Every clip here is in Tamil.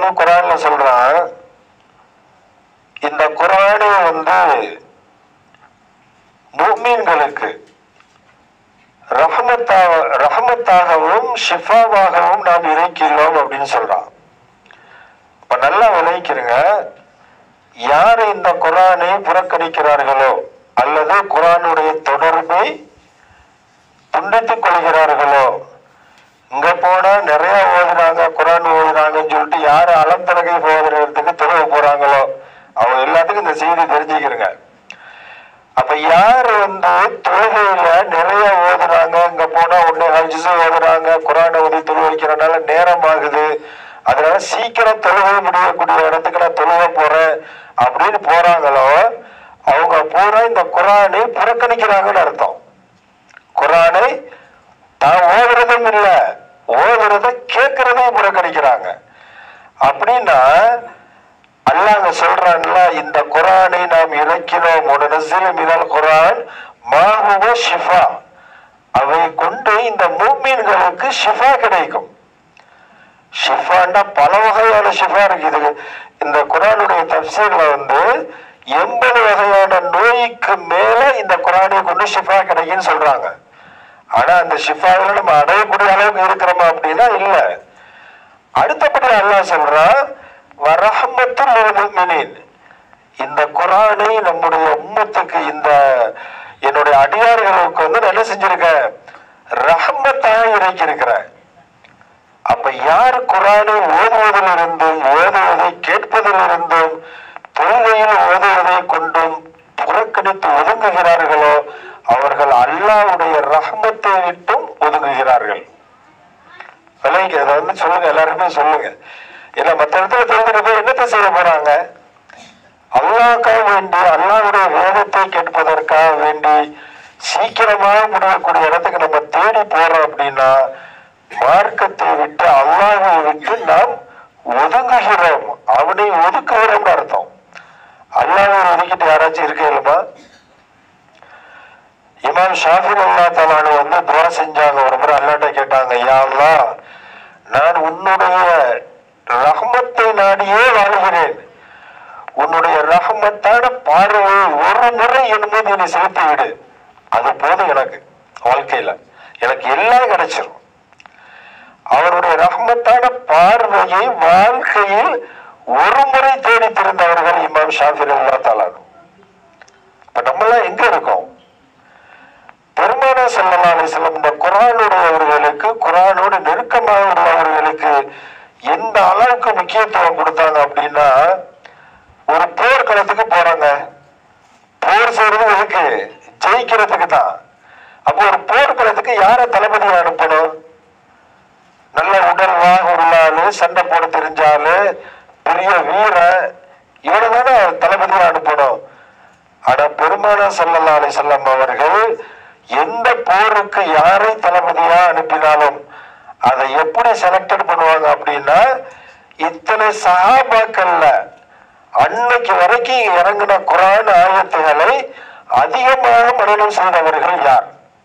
குரான்ல சொல்றான் இந்த குரானை வந்து முஃமின்களுக்கு ரஹமத்தாக ரஹமத்தாகவும் ஷிஃபாவாகவும் நாம் இறைக்கிறோம் அப்படின்னு சொல்றான் இப்ப நல்லா விளைவிக்கிறங்க யார் இந்த குரானை புறக்கணிக்கிறார்களோ அல்லது குரானுடைய தொடர்பை துண்டித்துக் கொள்கிறார்களோ இங்க போனா நிறைய ஓதுறாங்க குரான் ஓதுறாங்கன்னு சொல்லிட்டு யாரு அலந்தரகை போகிறதுக்கு தொழுவ போறாங்களோ அவங்க எல்லாத்துக்கும் இந்த செய்தி தெரிஞ்சுக்கிறங்க அப்ப யார் வந்து தொழுகையில நிறைய ஓதுறாங்க இங்க போனா உடனே ஹஜ்ஜு ஓதுறாங்க குரானை ஓதி தொழு வைக்கிறனால நேரம் ஆகுது அதனால சீக்கிரம் தொழுகை முடியக்கூடிய இடத்துக்கு நான் தொழுவ போறேன் அப்படின்னு போறாங்களோ அவங்க பூரா இந்த குரானை புறக்கணிக்கிறாங்கன்னு அர்த்தம் குரானை தான் ஓதுறதும் இல்ல ஓதுறத கேட்கறதையும் புறக்கணிக்கிறாங்க அப்படின்னா அல்லாஹ் சொல்றான்ல இந்த குரானை நாம் இறக்கினோம் உடனசில மினல் குரான் மாஹுவ ஷிஃபா அவை கொண்டு இந்த மூமீன்களுக்கு ஷிஃபா கிடைக்கும் ஷிஃபான்னா பல வகையான ஷிஃபா இருக்குது இந்த குரானுடைய தப்சீர்ல வந்து எண்பது வகையான நோய்க்கு மேல இந்த குரானை கொண்டு ஷிஃபா கிடைக்குன்னு சொல்றாங்க ஆனா அந்த ஷிஃபாவில் நம்ம அடையக்கூடிய அளவுக்கு இருக்கிறோமா அப்படின்னா இல்ல அடுத்தபடி அல்லாஹ் சொல்றான் வரஹமத்துல் முஃமினீன் இந்த குரானை நம்முடைய உம்மத்துக்கு இந்த என்னுடைய அடியார்களுக்கு வந்து நான் என்ன செஞ்சிருக்கேன் ரஹமத்தாக இறக்கியிருக்கிறேன் அப்ப யார் குரானை ஓதுவதிலிருந்தும் ஓதுவதை கேட்பதிலிருந்தும் தொழுகையில் ஓதுவதை கொண்டும் புறக்கணித்து ஒதுங்குகிறார்களோ அவர்கள் அல்லாஹ்வுடைய ரஹமத்தை விட்டும் ஒதுங்குகிறார்கள் விளைங்க இதை வந்து சொல்லுங்க எல்லாருமே சொல்லுங்க ஏன்னா மற்ற இடத்துல தெரிஞ்சுட்டு போய் என்னத்தை செய்ய போறாங்க அல்லாஹ்க்காக வேண்டி அல்லாஹ்வுடைய வேதத்தை கேட்பதற்காக வேண்டி சீக்கிரமாக முடியக்கூடிய இடத்துக்கு நம்ம தேடி போறோம் அப்படின்னா மார்க்கத்தை விட்டு அல்லாஹை விட்டு நாம் ஒதுங்குகிறோம் அவனை ஒதுக்குகிறோம்னு அர்த்தம் அல்லாஹை ஒதுக்கிட்டு யாராச்சும் இருக்க இல்லைமா இமாம் ஷாஃபிர் அல்லா தலானு வந்து துவா செஞ்சாங்க ஒரு முறை அல்லாட்ட கேட்டாங்க யா அல்லாஹ் நான் உன்னுடைய ரஹமத்தை நாடியே வாழ்கிறேன் உன்னுடைய ரஹமத்தான பார்வையை ஒரு முறை என் மீது நீ செலுத்தி விடு அது போதும் எனக்கு வாழ்க்கையில எனக்கு எல்லாம் கிடைச்சிரும் அவருடைய ரஹமத்தான பார்வையை வாழ்க்கையில் ஒரு முறை தேடி திறந்தவர்கள் இமாம் ஷாஃபிர் அல்லா தலானு இப்ப நம்மளாம் எங்க இருக்கோம் பெருமானா ஸல்லல்லாஹு அலைஹி வஸல்லம் இந்த குர்ஆனுடையவர்களுக்கு குர்ஆனோடு நெருக்கமாக உள்ளவர்களுக்கு எந்த அளவுக்கு முக்கியத்துவம் கொடுத்தாங்க அப்படின்னா ஒரு போர்க்களத்துக்கு போறாங்க போர் செய்யறது எதுக்கு ஜெயிக்கிறதுக்கு தான் அப்போ ஒரு போர்க்களத்துக்கு யாரை தளபதியை அனுப்பணும் நல்ல உடல் வாக உள்ளாலு சண்டை போட தெரிஞ்சாலு பெரிய வீரன் இவனை தானே தளபதியை அனுப்பணும் ஆனா பெருமானா ஸல்லல்லாஹு அலைஹி வஸல்லம் அவர்கள் எந்த போருக்கு யாரை தளபதியா அனுப்பினாலும் அதை எப்படி செலக்டட் பண்ணுவாங்க அப்படின்னா இத்தனை சஹாபாக்கள்ல அன்னைக்கு வரைக்கும் இறங்கின குரான் ஆயத்துகளை அதிகமாக மனனம் செய்தவர்கள் யார்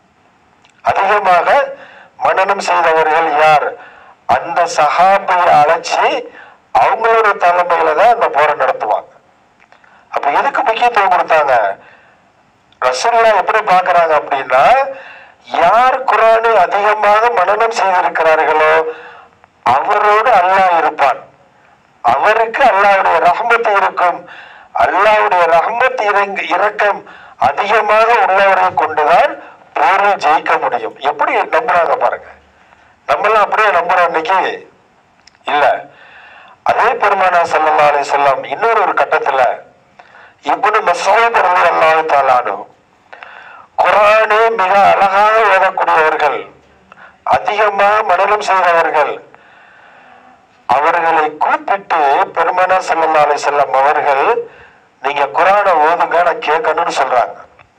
அதிகமாக மனனம் செய்தவர்கள் யார் அந்த சஹாபையை அழைச்சி அவங்களோட தலைமையில தான் அந்த போரை நடத்துவாங்க அப்ப எதுக்கு முக்கியத்துவம் கொடுத்தாங்க ரசூல்லா எப்படி பார்க்கறாங்க அப்படின்னா யார் குரானை அதிகமாக மனனம் செய்திருக்கிறார்களோ அவரோடு அல்லாஹ் இருப்பான் அவருக்கு அல்லாஹ்வுடைய ரஹமத்து இருக்கும் அல்லாஹ்வுடைய ரஹமத் இறங்க இரக்கம் அதிகமாக உள்ளவரை கொண்டுதான் போரில் ஜெயிக்க முடியும் எப்படி நம்புறாங்க பாருங்க நம்மளாம் அப்படியே நம்புறோம் இன்னைக்கு இல்ல அதே பெருமானா ஸல்லல்லாஹு அலைஹி வஸல்லம் இன்னொரு ஒரு கட்டத்துல இப்னு மசூத் ரலியல்லாஹு தஆலானு குர்ஆனை மிக அழகாக ஓதக்கூடியவர்கள் அதிகமாக மனனம் செய்தவர்கள் அவர்களை கூப்பிட்டு பெருமானா ஸல்லல்லாஹு அலைஹி வஸல்லம் அவர்கள் நீங்க குர்ஆனை ஓதுங்க நான் கேட்கணும்னு சொல்றாங்க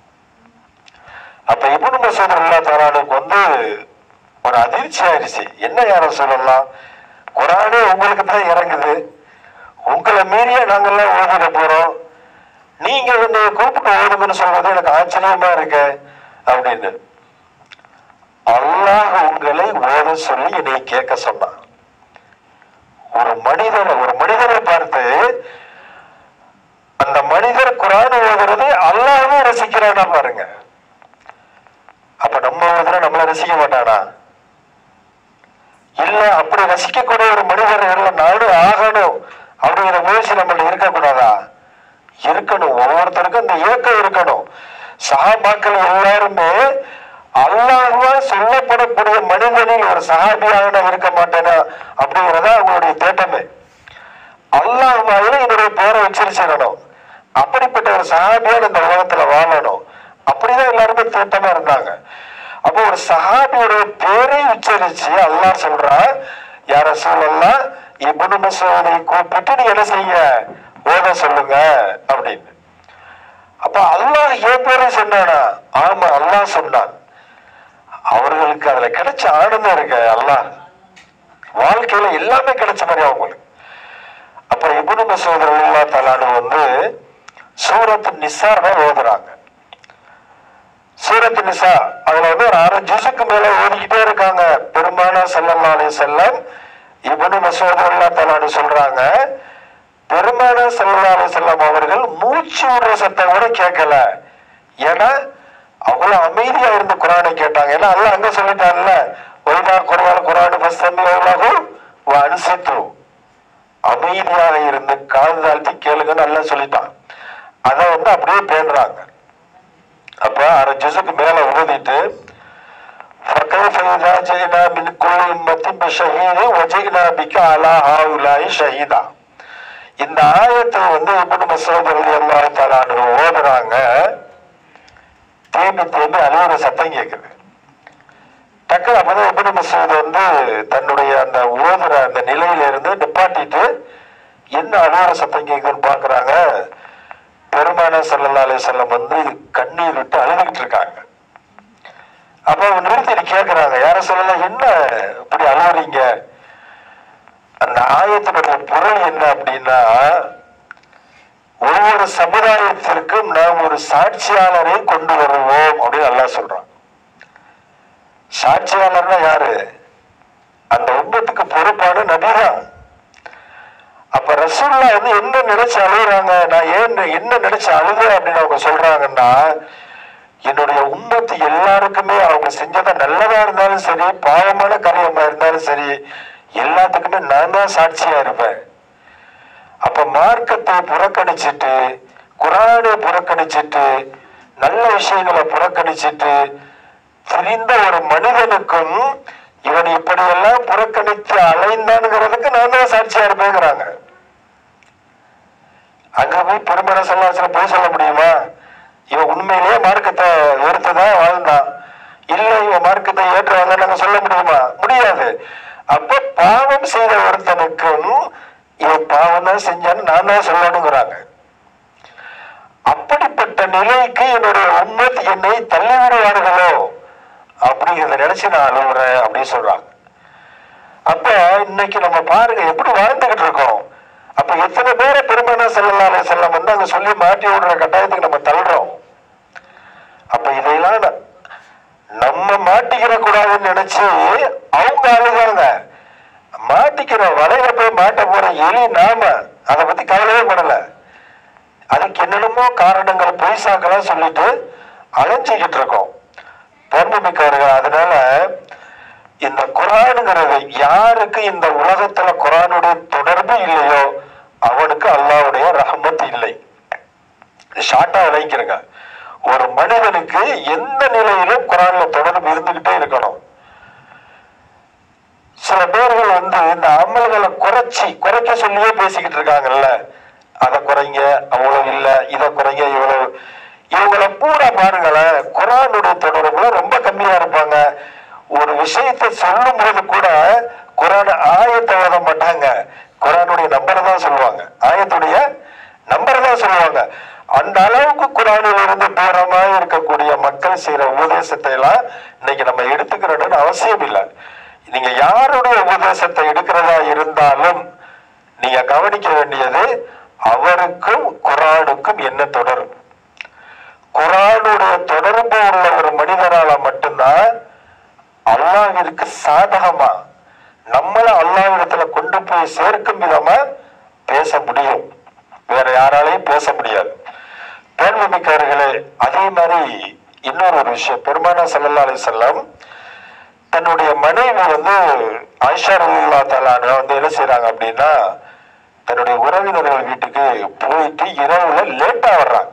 அப்ப இப்னு மசூத் ரலியல்லாஹு தஆலானுக்கு வந்து ஒரு அதிர்ச்சி ஆயிடுச்சு என்ன யார சொல்லலாம் குரானே உங்களுக்கு தான் இறங்குது உங்களை மீறிய நாங்கெல்லாம் ஓதிட போறோம் நீங்க என்னை கூப்பிட்டு ஓடுங்கன்னு சொல்றது எனக்கு ஆச்சரியமா இருக்கு அப்படின்னு அல்லாஹ் உங்களை ஓத சொல்லி என்னை கேட்க சொன்னான் ஒரு மனிதனை ஒரு ரசிக்க மாட்டானா இல்ல அப்படி ரசிக்கக்கூடிய ஒரு மனிதர்கள் நானும் ஆகணும் அப்படிங்கிற முயற்சி நம்மள்ட்ட இருக்கக்கூடாதா இருக்கணும் ஒவ்வொருத்தருக்கும் இந்த இயக்கம் இருக்கணும் சஹாபாக்கள் எல்லாருமே அல்லாஹ்வா சொல்லப்படக்கூடிய மனிதனில் ஒரு சஹாபியாக நான் இருக்க மாட்டேனா அப்படிங்கிறதா அவங்களுடைய தேட்டமே அல்லாஹ் மாதிரி என்னுடைய பேரை வச்சிருச்சிடணும் அப்படிப்பட்ட ஒரு சஹாபியோட இந்த உலகத்துல வாழணும் அப்படிதான் எல்லாருமே திட்டமா இருந்தாங்க அப்போ ஒரு சஹாபியோட பேரை உச்சரிச்சு அல்லாஹ் சொல்றான் யார சொல்லலாம் இப்னு மசூதை கூப்பிட்டு நீங்க என்ன செய்ய ஓத சொல்லுங்க அப்படின்னு அப்ப அல்லாஹ் என் பேரை சொன்னானா ஆமா அல்லாஹ் சொன்னான் அவர்களுக்கு அதுல கிடைச்ச ஆனந்தம் இருக்கு அல்லாஹ் வாழ்க்கையில எல்லாமே கிடைச்ச மாதிரி அவங்களுக்கு அப்ப இபுனு மசூத் அல்லா தலானு வந்து சூரத்து நிசாவை ஓதுறாங்க சூரத்து நிசா அதுல வந்து ஒரு அரை ஜூஸுக்கு மேல ஓதிக்கிட்டே இருக்காங்க பெருமானா சல்லல்லா அலைஹி செல்லம் இபுனு மசூத் அல்லா தலானு சொல்றாங்க பெருமானா சல்லல்லா அலைஹி செல்லம் அவர்கள் மூச்சு விடுற சத்தம் கூட கேட்கல ஏன்னா அவ்வளவு அமைதியா இருந்து குரானை கேட்டாங்க ஏன்னா அல்லாஹ் அங்க சொல்லிட்டான்ல ஒய்தா குரான் குரான் பஸ்தமி எவ்வளவு அனுசத்து அமைதியாக இருந்து காது தாழ்த்தி கேளுங்கன்னு நல்லா சொல்லிட்டான் அதை வந்து அப்படியே பேணுறாங்க அப்ப அரை ஜுசுக்கு மேல ஓதிட்டு فكيف إذا جئنا من كل أمة بشهيد وجئنا بك على هؤلاء شهيدا இந்த ஆயத்தை வந்து இப்னு மசூத் ரலியல்லாஹு தஆலா அன்ஹு ஓதுறாங்க தேம்பி தேம்பி அழுகிற சத்தம் கேட்குது டக்குனு அப்பதான் இப்னு மசூத் வந்து தன்னுடைய அந்த ஓதுற அந்த நிலையில இருந்து நிப்பாட்டிட்டு என்ன அழுகிற சத்தம் கேட்குதுன்னு பாக்குறாங்க பெருமான சல்லல்லா அலைஹி வந்து கண்ணீர் விட்டு அழுதுகிட்டு இருக்காங்க அப்ப அவங்க நிறுத்திட்டு கேக்குறாங்க யார சொல்லலாம் என்ன இப்படி அழுகுறீங்க அந்த ஆயத்தினுடைய பொருள் என்ன அப்படின்னா ஒவ்வொரு சமுதாயத்திற்கும் நாம் ஒரு சாட்சியாளரை கொண்டு வருவோம் அப்படின்னு அல்லாஹ் சொல்றான் சாட்சியாளர்னா யாரு அந்த உம்மத்துக்கு பொறுப்பான நபிதான் அப்ப ரசூல்லா வந்து என்ன நினைச்சு அழுகுறாங்க நான் ஏன் என்ன நினைச்சு அழுகுறேன் அப்படின்னு அவங்க சொல்றாங்கன்னா என்னுடைய உம்மத்து எல்லாருக்குமே அவங்க செஞ்சத நல்லதா இருந்தாலும் சரி பாவமான காரியமா இருந்தாலும் சரி எல்லாத்துக்குமே நான் தான் சாட்சியா இருப்பேன் அப்ப மார்க்கத்தை புறக்கணிச்சிட்டு குரானை புறக்கணிச்சிட்டு நல்ல விஷயங்களை புறக்கணிச்சிட்டு தெரிந்த ஒரு மனிதனுக்கும் இவன் இப்படியெல்லாம் புறக்கணித்து அலைந்தானுங்கிறதுக்கு நான் தான் சாட்சியா இருப்பேங்கிறாங்க அங்க போய் பெருமன சொல்லாசன போய் சொல்ல முடியுமா இவன் உண்மையிலேயே மார்க்கத்தை ஏற்றுதான் வாழ்ந்தான் இல்ல இவன் மார்க்கத்தை ஏற்று வந்தான் நாங்க சொல்ல முடியுமா முடியாது அப்ப பாவம் செய்த ஒருத்தனுக்கும் இவன் பாவம் தான் செஞ்சான்னு நான் தான் சொல்லணுங்கிறாங்க அப்படிப்பட்ட நிலைக்கு என்னுடைய உம்மத் என்னை தள்ளி விடுவார்களோ அப்படிங்கிறத நினைச்சு நான் அழுகுறேன் அப்படின்னு சொல்றாங்க அப்ப இன்னைக்கு நம்ம பாருங்க எப்படி வாழ்ந்துகிட்டு இருக்கோம் அப்ப எத்தனை பேரை பெருமனா செல்லலாலே செல்லம் வந்து அங்க சொல்லி மாட்டி விடுற கட்டாயத்துக்கு நம்ம தள்ளுறோம் அப்ப இதையெல்லாம் ந- நம்ம மாட்டிக்கிற கூடாதுன்னு நினைச்சு அவங்க அழுகாங்க மாட்டிக்கிற வலையில போய் மாட்ட போற எலி நாம அதை பத்தி கவலையே படல அதுக்கு என்னென்னமோ காரணங்கள் பொய்சாக்கெல்லாம் சொல்லிட்டு அலைஞ்சிக்கிட்டு இருக்கோம் பெருமைமிக்கவர்கள் அதனால இந்த குரானுங்கிறது யாருக்கு இந்த உலகத்துல குரானுடைய தொடர்பு இல்லையோ அவனுக்கு அல்லாஹ்வுடைய ரஹமத் இல்லை ஷார்ட்டா விளைக்கிறங்க ஒரு மனிதனுக்கு எந்த நிலையிலும் குரான்ல தொடர்பு இருந்துகிட்டே இருக்கணும் சில பேர்கள் வந்து இந்த அமல்களை குறைச்சி குறைக்க சொல்லியே பேசிக்கிட்டு இருக்காங்கல்ல அதை குறைங்க அவ்வளவு இல்ல இதை குறைங்க இவ்வளவு இவங்களை பூரா பாருங்களேன் குரானுடைய தொடர்புல ரொம்ப கம்மியா இருப்பாங்க ஒரு விஷயத்தை சொல்லும் போது கூட குரான் ஆயத்தை ஓத மாட்டாங்க குரானுடைய நம்பரை தான் சொல்லுவாங்க ஆயத்துடைய நம்பரை தான் சொல்லுவாங்க அந்த அளவுக்கு குரானில் இருந்து தூரமா இருக்கக்கூடிய மக்கள் செய்யற உபதேசத்தை எல்லாம் இன்னைக்கு நம்ம எடுத்துக்கிறோம்னு அவசியம் இல்லை நீங்க யாருடைய உபதேசத்தை எடுக்கிறதா இருந்தாலும் நீங்க கவனிக்க வேண்டியது அவருக்கும் குரானுக்கும் என்ன தொடர்பு குரானுடைய தொடர்பு உள்ள ஒரு மனிதனால மட்டும்தான் அல்லாஹ்விற்கு சாதகமா நம்மள அல்லாஹ்விடத்துல கொண்டு போய் சேர்க்கும் விதமா பேச முடியும் வேற யாராலையும் பேச முடியாது பேர்மிக்கவர்களே அதே மாதிரி இன்னொரு ஒரு விஷயம் பெருமானா ஸல்லல்லாஹு அலைஹி வஸல்லம் தன்னுடைய மனைவி வந்து ஆயிஷா ரலில்லா தலான வந்து என்ன செய்றாங்க அப்படின்னா தன்னுடைய உறவினர்கள் வீட்டுக்கு போயிட்டு இரவுல லேட்டா வர்றாங்க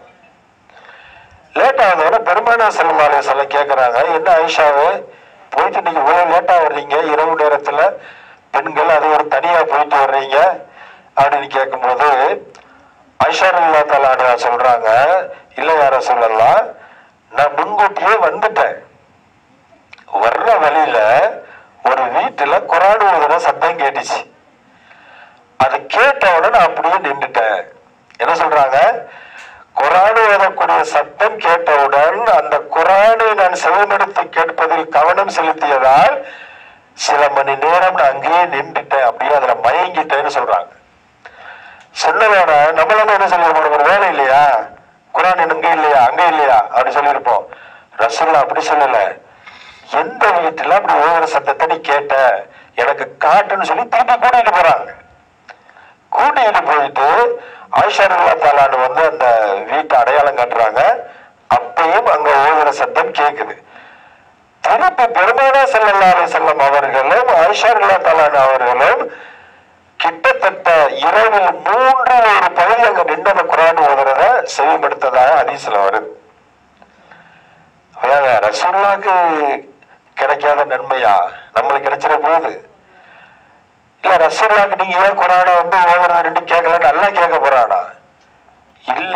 லேட் ஆனதோட பெருமானா செல்லும் சொல்ல கேட்குறாங்க என்ன ஆயிஷாவே போயிட்டு நீங்க இவ்வளவு லேட்டா வர்றீங்க இரவு நேரத்துல பெண்கள் அது ஒரு தனியா போயிட்டு வர்றீங்க அப்படின்னு கேட்கும்போது ஐஷா அல்லா தலா சொல்றாங்க இல்ல யார சொல்லலாம் நான் முன்கூட்டியே வந்துட்டேன் வர்ற வழியில ஒரு வீட்டுல குரான் ஓதுற சத்தம் கேட்டுச்சு அது கேட்ட உடனே நான் அப்படியே நின்றுட்டேன் என்ன சொல்றாங்க குரான் ஓதக்கூடிய சத்தம் கேட்டவுடன் அந்த குரானை நான் செவமெடுத்து கேட்பதில் கவனம் செலுத்தியதால் சில மணி நேரம் நான் அங்கேயே நின்றுட்டேன் அப்படியே அதுல மயங்கிட்டேன்னு சொல்றாங்க சொன்னதோட நம்மளால என்ன சொல்லியிருப்போம் ஒரு வேலை இல்லையா குரான் இங்க இல்லையா அங்க இல்லையா அப்படி சொல்லியிருப்போம் ரசூல்லா அப்படி சொல்லல எந்த வீட்டுல அப்படி ஓதுற சத்தத்தை நீ கேட்ட எனக்கு காட்டுன்னு சொல்லி திருப்பி கூட்டிட்டு போறாங்க கூட்டிட்டு போயிட்டு ஆயிஷா அல்லா தாலான்னு வந்து அந்த வீட்டை அடையாளம் காட்டுறாங்க அப்பயும் அங்க ஓதுற சத்தம் கேக்குது திருப்பி பெருமானா செல்லல்லா செல்லம் அவர்களும் ஆயிஷா அல்லா தாலான் அவர்களும் கிட்டத்தட்ட இரவில் மூன்று ஒரு பகுதி அங்க நின்று அந்த குரான் ஓதுறத செவிமடுத்ததாக ஹதீஸ்ல வருது அதாங்க ரசூல்லாக்கு கிடைக்காத நன்மையா நம்மளுக்கு கிடைச்சிட போகுது இல்ல ரசூல்லாக்கு நீங்க ஏன் குரானை வந்து ஓதுறது ரெண்டு கேட்கலன்னு நல்லா கேட்க போறானா இல்ல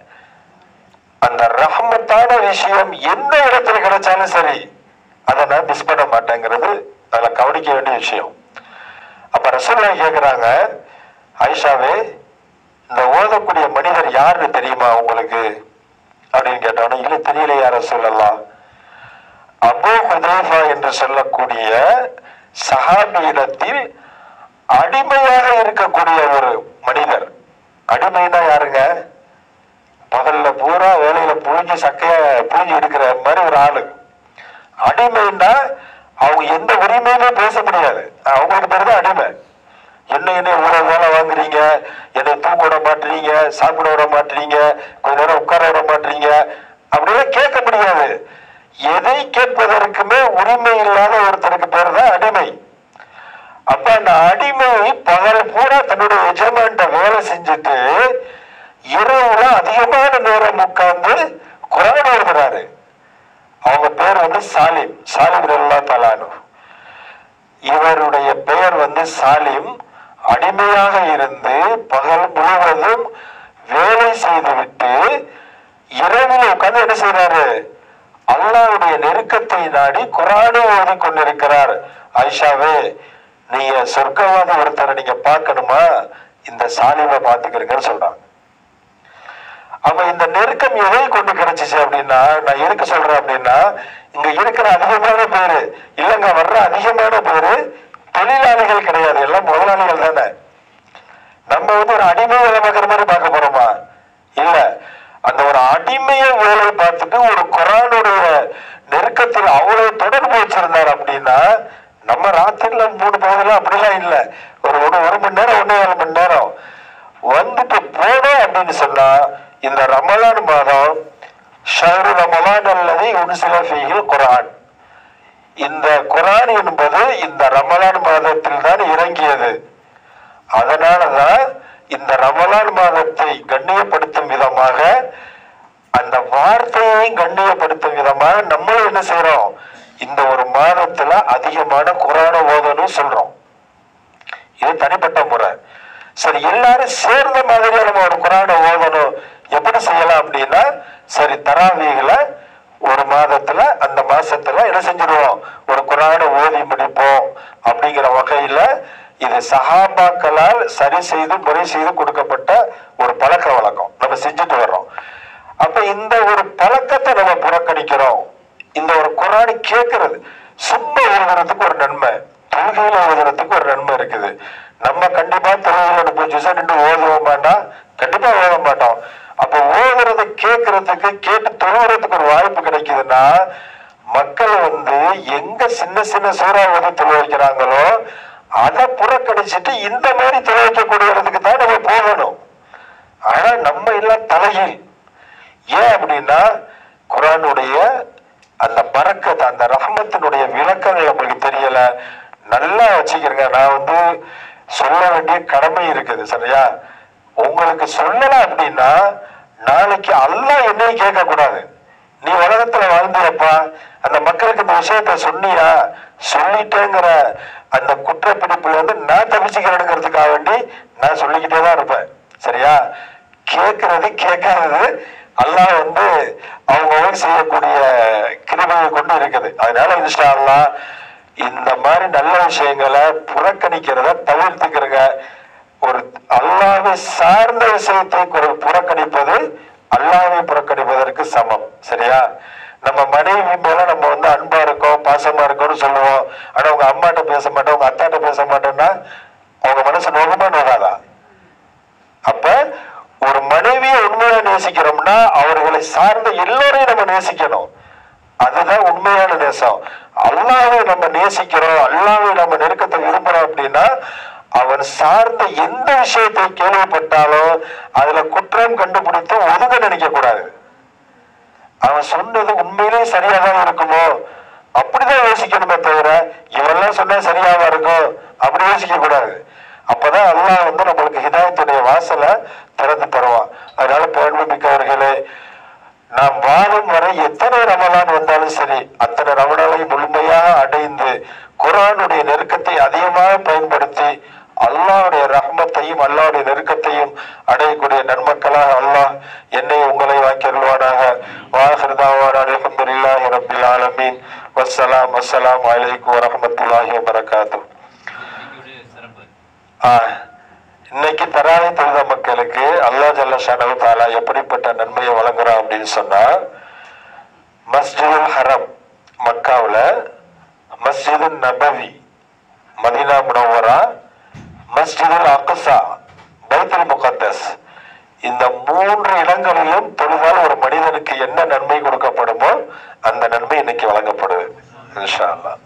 அந்த ரஹமத்தான விஷயம் எந்த இடத்துல கிடைச்சாலும் சரி அதை நான் மிஸ் பண்ண மாட்டேங்கிறது அதுல கவனிக்க வேண்டிய விஷயம் அப்ப ரசூல்லா கேக்குறாங்க ஐஷாவே இந்த ஓதக்கூடிய மனிதர் யாருன்னு தெரியுமா உங்களுக்கு அப்படின்னு கேட்டோன்னே இல்ல தெரியல யார சொல்லலாம் அபு ஹுதைஃபா என்று சொல்லக்கூடிய சஹாபியிடத்தில் அடிமையாக இருக்கக்கூடிய ஒரு மனிதர் அடிமைனா யாருங்க பகல்ல பூரா வேலையில புழிஞ்சு சக்கைய புழிஞ்சு எடுக்கிற மாதிரி ஒரு ஆளு அடிமைன்னா அவங்க எந்த உரிமையுமே பேச முடியாது அவங்களுக்கு பேர் தான் அடிமை என்ன என்ன இவ்வளவு வேலை வாங்குறீங்க என்னை தூங்க விட மாட்டீங்க சாப்பிட விட மாட்டீங்க கொஞ்ச நேரம் உட்கார விட மாட்டீங்க அப்படிலாம் கேட்க முடியாது எதை கேட்பதற்குமே உரிமை இல்லாத ஒருத்தருக்கு பேர் தான் அடிமை அப்ப அந்த அடிமை பகல் பூரா தன்னுடைய எஜமான்ட்ட வேலை செஞ்சுட்டு இரவுல அதிகமான நேரம் உட்கார்ந்து குரான் எழுதுறாரு அவங்க பேர் வந்து சாலிம் சாலிம் ரல்லா தலானு இவருடைய பெயர் வந்து சாலிம் அடிமையாக இருந்து பகல் முழுவதும் வேலை செய்துவிட்டு இரவில் உட்கார்ந்து என்ன செய்யறாரு அல்லாவுடைய நெருக்கத்தை நாடி குரானை ஓதி கொண்டிருக்கிறார் ஆயிஷாவே நீங்க சொர்க்கவாதி ஒருத்தரை நீங்க பார்க்கணுமா இந்த சாலிமை பார்த்துக்கிறீங்கன்னு சொல்றாங்க அப்ப இந்த நெருக்கம் எதை கொண்டு கிடைச்சிச்சு அப்படின்னா நான் எதுக்கு சொல்றேன் அப்படின்னா இங்க இருக்கிற அதிகமான பேரு இல்லங்க வர்ற அதிகமான பேரு தொழிலாளிகள் கிடையாது எல்லாம் முதலாளிகள் தானே நம்ம வந்து ஒரு அடிமை வேலை பார்க்குற மாதிரி பார்க்க போறோமா இல்ல அந்த ஒரு அடிமைய வேலை பார்த்துட்டு ஒரு குரானுடைய நெருக்கத்தில் அவ்வளவு தொடர்பு வச்சிருந்தார் அப்படின்னா நம்ம ராத்திரில மூணு போதெல்லாம் அப்படிலாம் இல்லை ஒரு ஒரு ஒரு மணி நேரம் ஒன்னே ஏழு மணி நேரம் வந்துட்டு போனோம் அப்படின்னு சொன்னா இந்த ரமலான் மாதம் ஷஹரு ரமலான் அல்லது உன்சில ஃபீஹில் குரான் இந்த குரான் என்பது இந்த ரமலான் மாதத்தில் தான் இறங்கியது அதனாலதான் இந்த ரமலான் மாதத்தை கண்ணியப்படுத்தும் விதமாக அந்த வார்த்தையை கண்ணியப்படுத்தும் விதமாக நம்மளும் என்ன செய்யறோம் இந்த ஒரு மாதத்துல அதிகமான குரான ஓதணும் சொல்றோம் இது தனிப்பட்ட முறை சரி எல்லாரும் சேர்ந்த மாதிரியா நம்ம ஒரு குரானை ஓதணும் எப்படி செய்யலாம் அப்படின்னா சரி தராவீகள ஒரு மாதத்துல அந்த மாசத்துல என்ன செஞ்சிருவோம் ஒரு குரானை ஓதி முடிப்போம் அப்படிங்கிற வகையில இது சஹாபாக்களால் சரி செய்து முறை செய்து கொடுக்கப்பட்ட ஒரு பழக்க வழக்கம் நம்ம செஞ்சுட்டு வர்றோம் அப்ப இந்த ஒரு பழக்கத்தை நம்ம புறக்கணிக்கிறோம் இந்த ஒரு குரானை கேட்கறது சும்மா எழுதுறதுக்கு ஒரு நன்மை தொழுகையில ஓதுறதுக்கு ஒரு நன்மை இருக்குது நம்ம கண்டிப்பா தொழுகையில முப்பது நிமிஷம் நின்று ஓதுவோம் மாட்டோம் கண்டிப்பா ஓத மாட்டோம் அப்ப ஓதுறத கேட்கறதுக்கு கேட்டு தொழுகிறதுக்கு ஒரு வாய்ப்பு கிடைக்குதுன்னா மக்கள் வந்து எங்க சின்ன சின்ன சூறா ஓதி தொழு வைக்கிறாங்களோ அதை புறக்கணிச்சிட்டு இந்த மாதிரி தொழு வைக்கக்கூடிய இடத்துக்கு தான் நம்ம போகணும் ஆனா நம்ம எல்லாம் தலையில் ஏன் அப்படின்னா குரானுடைய அந்த பறக்கத் அந்த ரஹமத்தினுடைய விளக்கங்கள் நம்மளுக்கு தெரியல நல்லா வச்சுக்கிறங்க நான் வந்து சொல்ல வேண்டிய கடமை இருக்குது சரியா உங்களுக்கு சொல்லல அப்படின்னா நாளைக்கு அல்லாஹ் என்னையும் கேட்க கூடாது நீ உலகத்துல வாழ்ந்தியப்பா அந்த மக்களுக்கு இந்த விஷயத்த சொன்னியா சொல்லிட்டேங்கிற அந்த குற்றப்பிடிப்புல இருந்து நான் தப்பிச்சுக்கிறேனுங்கிறதுக்காக வேண்டி நான் சொல்லிக்கிட்டே தான் இருப்பேன் சரியா கேட்கறது கேட்காதது அல்லாஹ் வந்து அவங்க செய்யக்கூடிய கிருபையை கொண்டு இருக்குது அதனால இன்ஷா அல்லாஹ் இந்த மாதிரி நல்ல விஷயங்களை புறக்கணிக்கிறத தவிர்த்துக்கிறங்க ஒரு அல்லாவை சார்ந்த விஷயத்தை ஒரு புறக்கணிப்பது அல்லாவை புறக்கணிப்பதற்கு சமம் சரியா நம்ம மனைவி மேல நம்ம வந்து அன்பா இருக்கோம் பாசமா இருக்கோம்னு சொல்லுவோம் ஆனா உங்க அம்மாட்ட பேச மாட்டோம் உங்க அத்தாட்ட பேச மாட்டோம்னா அவங்க மனசு நோகமா நோகாதா அப்ப ஒரு மனைவியை உண்மையா நேசிக்கிறோம்னா அவர்களை சார்ந்த எல்லோரையும் நம்ம நேசிக்கணும் அதுதான் உண்மையான நேசம் அல்லாவை நம்ம நேசிக்கிறோம் அல்லாவை நம்ம நெருக்கத்தை விரும்புறோம் அப்படின்னா அவன் சார்ந்த எந்த விஷயத்தை கேள்விப்பட்டாலும் அதுல குற்றம் கண்டுபிடித்து ஒதுங்க நினைக்க கூடாது அவன் சொன்னது உண்மையிலேயே சரியாதான் இருக்குமோ அப்படிதான் யோசிக்கணுமே தவிர இவெல்லாம் சொன்னா சரியாவா இருக்கும் அப்படி யோசிக்க கூடாது அப்பதான் அல்லாஹ் வந்து நம்மளுக்கு ஹிதாயத்துடைய வாசலை திறந்து தருவான் அதனால பேரன்மிக்கவர்களே நாம் வாழும் வரை எத்தனை ரமலான் வந்தாலும் சரி அத்தனை ரமணாலை முழுமையாக அடைந்து குரானுடைய நெருக்கத்தை அதிகமாக பயன்படுத்தி அல்லாஹ்வுடைய ரஹ்மத்தையும் அல்லாஹ்வுடைய நெருக்கத்தையும் அடையக்கூடிய நன்மக்களாக அல்லாஹ் என்னை உங்களை வாக்கியருள்வானாக வாஹிருதாவான் அலமதுல்லாஹி ரபில் ஆலமீன் வஸ்ஸலாம் வஸ்ஸலாம் அலைக்கும் வரஹ்மத்துல்லாஹி வபரகாத்து இன்னைக்குடைய சிறப்பு ஆ, இன்னைக்கு தராவை தொழுத மக்களுக்கு அல்லா ஜல்ல ஷனவு தாலா எப்படிப்பட்ட நன்மையை வழங்குறான் அப்படின்னு சொன்னா மஸ்ஜிதுல் ஹரம் மக்காவுல மஸ்ஜிதுல் நபவி மதீனா முனவரா மஸ்ஜிதுல் அக்ஸா பைத்துல் முகத்தஸ் இந்த மூன்று இடங்களிலும் தொழுதால் ஒரு மனிதனுக்கு என்ன நன்மை கொடுக்கப்படுமோ அந்த நன்மை இன்னைக்கு வழங்கப்படுது இன்ஷா அல்லாஹ்